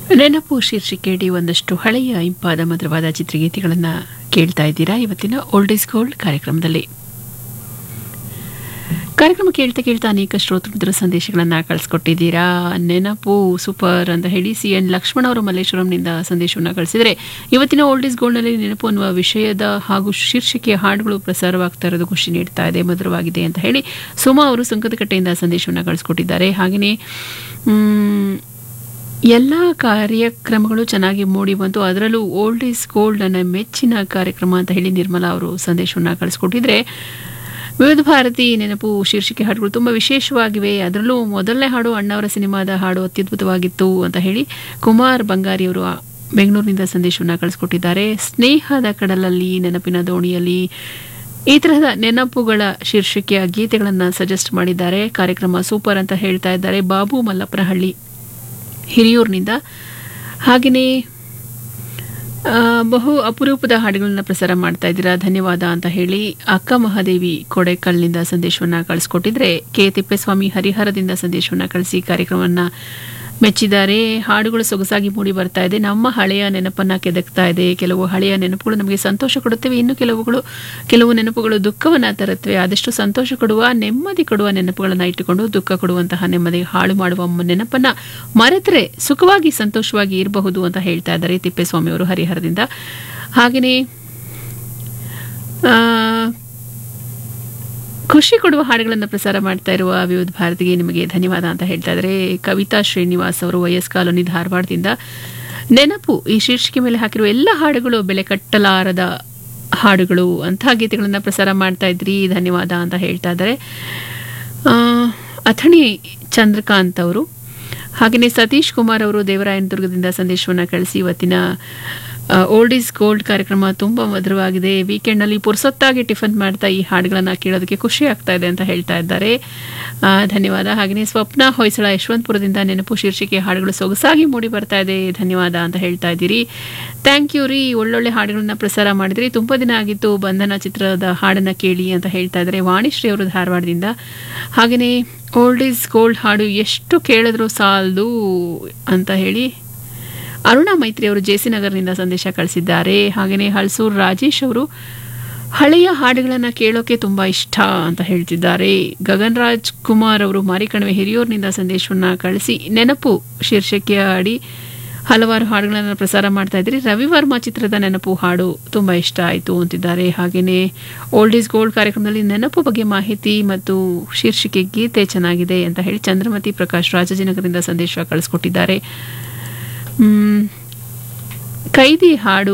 ನೆನಪು ಶೀರ್ಷಿಕೆಯಡಿ ಒಂದಷ್ಟು ಹಳೆಯ ಇಂಪಾದ ಮಧುರವಾದ ಚಿತ್ರಗೀತೆಗಳನ್ನು ಕೇಳ್ತಾ ಇದ್ದೀರಾ ಇವತ್ತಿನ ಓಲ್ಡ್ ಇಸ್ ಗೋಲ್ಡ್ ಕಾರ್ಯಕ್ರಮದಲ್ಲಿ ಕಾರ್ಯಕ್ರಮ ಕೇಳ್ತಾ ಕೇಳ್ತಾ ಅನೇಕ ಶ್ರೋತೃಮಿತ್ರ ಸಂದೇಶಗಳನ್ನು ಕಳಿಸ್ಕೊಟ್ಟಿದ್ದೀರಾ ನೆನಪು ಸೂಪರ್ ಅಂತ ಹೇಳಿ ಸಿ ಎನ್ ಲಕ್ಷ್ಮಣ ಅವರು ಮಲ್ಲೇಶ್ವರಂನಿಂದ ಸಂದೇಶವನ್ನು ಕಳಿಸಿದರೆ ಇವತ್ತಿನ ಓಲ್ಡ್ ಇಸ್ ಗೋಲ್ಡ್ನಲ್ಲಿ ನೆನಪು ಅನ್ನುವ ವಿಷಯದ ಹಾಗೂ ಶೀರ್ಷಿಕೆಯ ಹಾಡುಗಳು ಪ್ರಸಾರವಾಗ್ತಾ ಇರೋದು ಖುಷಿ ನೀಡ್ತಾ ಇದೆ ಮಧುರವಾಗಿದೆ ಅಂತ ಹೇಳಿ ಸುಮಾ ಅವರು ಸುಂಕದಕಟ್ಟೆಯಿಂದ ಸಂದೇಶವನ್ನು ಕಳಿಸ್ಕೊಟ್ಟಿದ್ದಾರೆ ಹಾಗೆಯೇ ಮ್, ಎಲ್ಲ ಕಾರ್ಯಕ್ರಮಗಳು ಚೆನ್ನಾಗಿ ಮೂಡಿ ಬಂತು ಅದರಲ್ಲೂ ಓಲ್ಡ್ ಈಸ್ ಗೋಲ್ಡ್ ನನ್ನ ಮೆಚ್ಚಿನ ಕಾರ್ಯಕ್ರಮ ಅಂತ ಹೇಳಿ ನಿರ್ಮಲಾ ಅವರು ಸಂದೇಶವನ್ನು ಕಳಿಸ್ಕೊಟ್ಟಿದ್ರೆ ವಿವಿಧ ಭಾರತಿ ನೆನಪು ಶೀರ್ಷಿಕೆ ಹಾಡುಗಳು ತುಂಬ ವಿಶೇಷವಾಗಿವೆ ಅದರಲ್ಲೂ ಮೊದಲನೇ ಹಾಡು ಅಣ್ಣವರ ಸಿನಿಮಾದ ಹಾಡು ಅತ್ಯದ್ಭುತವಾಗಿತ್ತು ಅಂತ ಹೇಳಿ ಕುಮಾರ್ ಬಂಗಾರಿ ಅವರು ಬೆಂಗಳೂರಿನಿಂದ ಸಂದೇಶವನ್ನು ಕಳಿಸ್ಕೊಟ್ಟಿದ್ದಾರೆ ಸ್ನೇಹದ ಕಡಲಲ್ಲಿ ನೆನಪಿನ ದೋಣಿಯಲ್ಲಿ ಈ ತರಹದ ನೆನಪುಗಳ ಶೀರ್ಷಿಕೆಯ ಗೀತೆಗಳನ್ನು ಸಜೆಸ್ಟ್ ಮಾಡಿದ್ದಾರೆ ಕಾರ್ಯಕ್ರಮ ಸೂಪರ್ ಅಂತ ಹೇಳ್ತಾ ಇದ್ದಾರೆ ಬಾಬು ಮಲ್ಲಪ್ಪನಹಳ್ಳಿ ಹಿರಿಯೂರಿನಿಂದ ಹಾಗೆಯೇ ಆ, ಬಹು ಅಪರೂಪದ ಹಾಡುಗಳನ್ನ ಪ್ರಸಾರ ಮಾಡ್ತಾ ಇದ್ದೀರಾ ಧನ್ಯವಾದ ಅಂತ ಹೇಳಿ ಅಕ್ಕ ಮಹಾದೇವಿ ಕೊಡೆಕಲ್ನಿಂದ ಸಂದೇಶವನ್ನು ಕಳಿಸ್ಕೊಟ್ಟಿದ್ರೆ ಕೆ ತಿಪ್ಪೇಸ್ವಾಮಿ ಹರಿಹರದಿಂದ ಸಂದೇಶವನ್ನು ಕಳಿಸಿ ಕಾರ್ಯಕ್ರಮವನ್ನು ಮೆಚ್ಚಿದ್ದಾರೆ ಹಾಡುಗಳು ಸೊಗಸಾಗಿ ಮೂಡಿ ಬರ್ತಾ ಇದೆ ನಮ್ಮ ಹಳೆಯ ನೆನಪನ್ನ ಕೆದಕ್ತಾ ಇದೆ ಕೆಲವು ಹಳೆಯ ನೆನಪುಗಳು ನಮಗೆ ಸಂತೋಷ ಕೊಡುತ್ತವೆ ಇನ್ನು ಕೆಲವುಗಳು ಕೆಲವು ನೆನಪುಗಳು ದುಃಖವನ್ನ ತರುತ್ತವೆ ಆದಷ್ಟು ಸಂತೋಷ ಕೊಡುವ ನೆಮ್ಮದಿ ಕೊಡುವ ನೆನಪುಗಳನ್ನು ಇಟ್ಟುಕೊಂಡು ದುಃಖ ಕೊಡುವಂತಹ ನೆಮ್ಮದಿ ಹಾಳು ಮಾಡುವ ಮ- ನೆನಪನ್ನ ಮರೆತರೆ ಸುಖವಾಗಿ ಸಂತೋಷವಾಗಿ ಇರಬಹುದು ಅಂತ ಹೇಳ್ತಾ ಇದ್ದಾರೆ ತಿಪ್ಪೇಸ್ವಾಮಿ ಅವರು ಹರಿಹರದಿಂದ ಹಾಗೆಯೇ ಆ, ಖುಷಿ ಕೊಡುವ ಹಾಡುಗಳನ್ನು ಪ್ರಸಾರ ಮಾಡ್ತಾ ಇರುವ ವಿವಿಧ ಭಾರತಿಗೆ ನಿಮಗೆ ಧನ್ಯವಾದ ಅಂತ ಹೇಳ್ತಾ ಇದ್ದಾರೆ ಕವಿತಾ ಶ್ರೀನಿವಾಸ್ ಅವರು ವೈಎಸ್ ಕಾಲೋನಿ ಧಾರವಾಡದಿಂದ ನೆನಪು ಈ ಶೀರ್ಷಿಕೆ ಮೇಲೆ ಹಾಕಿರುವ ಎಲ್ಲ ಹಾಡುಗಳು ಬೆಲೆ ಕಟ್ಟಲಾರದ ಹಾಡುಗಳು ಅಂತಹ ಗೀತೆಗಳನ್ನು ಪ್ರಸಾರ ಮಾಡ್ತಾ ಇದ್ರಿ ಧನ್ಯವಾದ ಅಂತ ಹೇಳ್ತಾ ಇದ್ದಾರೆ ಆ, ಅಥಣಿ ಚಂದ್ರಕಾಂತ್ ಅವರು ಹಾಗೆಯೇ ಸತೀಶ್ ಕುಮಾರ್ ಅವರು ದೇವರಾಯನದುರ್ಗದಿಂದ ಸಂದೇಶವನ್ನು ಕಳಿಸಿ ಇವತ್ತಿನ ಓಲ್ಡ್ ಈಸ್ ಗೋಲ್ಡ್ ಕಾರ್ಯಕ್ರಮ ತುಂಬ ಮಧುರವಾಗಿದೆ ವೀಕೆಂಡ್ನಲ್ಲಿ ಪುರ್ಸೊತ್ತಾಗಿ ಟಿಫನ್ ಮಾಡ್ತಾ ಈ ಹಾಡುಗಳನ್ನು ಕೇಳೋದಕ್ಕೆ ಖುಷಿ ಆಗ್ತಾ ಇದೆ ಅಂತ ಹೇಳ್ತಾ ಇದ್ದಾರೆ ಆ, ಧನ್ಯವಾದ ಹಾಗೆಯೇ ಸ್ವಪ್ನ ಹೊಯ್ಸಳ ಯಶವಂತಪುರದಿಂದ ನೆನಪು ಶೀರ್ಷಿಕೆ ಹಾಡುಗಳು ಸೊಗಸಾಗಿ ಮೂಡಿ ಬರ್ತಾ ಇದೆ ಧನ್ಯವಾದ ಅಂತ ಹೇಳ್ತಾ ಇದ್ದೀರಿ ಥ್ಯಾಂಕ್ ಯು ರೀ ಒಳ್ಳೊಳ್ಳೆ ಹಾಡುಗಳನ್ನ ಪ್ರಸಾರ ಮಾಡಿದ್ರಿ ತುಂಬ ದಿನ ಆಗಿತ್ತು ಬಂಧನ ಚಿತ್ರದ ಹಾಡನ್ನು ಕೇಳಿ ಅಂತ ಹೇಳ್ತಾ ಇದ್ದಾರೆ ವಾಣಿಶ್ರೀ ಅವರು ಧಾರವಾಡದಿಂದ ಹಾಗೆಯೇ ಓಲ್ಡ್ ಈಸ್ ಗೋಲ್ಡ್ ಹಾಡು ಎಷ್ಟು ಕೇಳಿದ್ರು ಸಾಲದು ಅಂತ ಹೇಳಿ ಅರುಣಾ ಮೈತ್ರಿ ಅವರು ಜೆಸಿ ನಗರ್ನಿಂದ ಸಂದೇಶ ಕಳಿಸಿದ್ದಾರೆ ಹಾಗೆಯೇ ಹಲ್ಸೂರ್ ರಾಜೇಶ್ ಅವರು ಹಳೆಯ ಹಾಡುಗಳನ್ನು ಕೇಳೋಕೆ ತುಂಬ ಇಷ್ಟ ಅಂತ ಹೇಳ್ತಿದ್ದಾರೆ ಗಗನ್ ರಾಜ್ ಕುಮಾರ್ ಅವರು ಮಾರಿಕಣಿವೆ ಹಿರಿಯೂರಿನಿಂದ ಸಂದೇಶವನ್ನು ಕಳಿಸಿ ನೆನಪು ಶೀರ್ಷಿಕೆಯ ಅಡಿ ಹಲವಾರು ಹಾಡುಗಳನ್ನು ಪ್ರಸಾರ ಮಾಡ್ತಾ ಇದ್ರಿ ರವಿವರ್ಮ ಚಿತ್ರದ ನೆನಪು ಹಾಡು ತುಂಬ ಇಷ್ಟ ಆಯಿತು ಅಂತಿದ್ದಾರೆ ಹಾಗೆಯೇ ಓಲ್ಡ್ ಈಸ್ ಗೋಲ್ಡ್ ಕಾರ್ಯಕ್ರಮದಲ್ಲಿ ನೆನಪು ಬಗ್ಗೆ ಮಾಹಿತಿ ಮತ್ತು ಶೀರ್ಷಿಕೆ ಗೀತೆ ಚೆನ್ನಾಗಿದೆ ಅಂತ ಹೇಳಿ ಚಂದ್ರಮತಿ ಪ್ರಕಾಶ್ ರಾಜಾಜಿನಗರದಿಂದ ಸಂದೇಶ ಕಳಿಸ್ಕೊಟ್ಟಿದ್ದಾರೆ ಮ್, ಕೈದಿ ಹಾಡು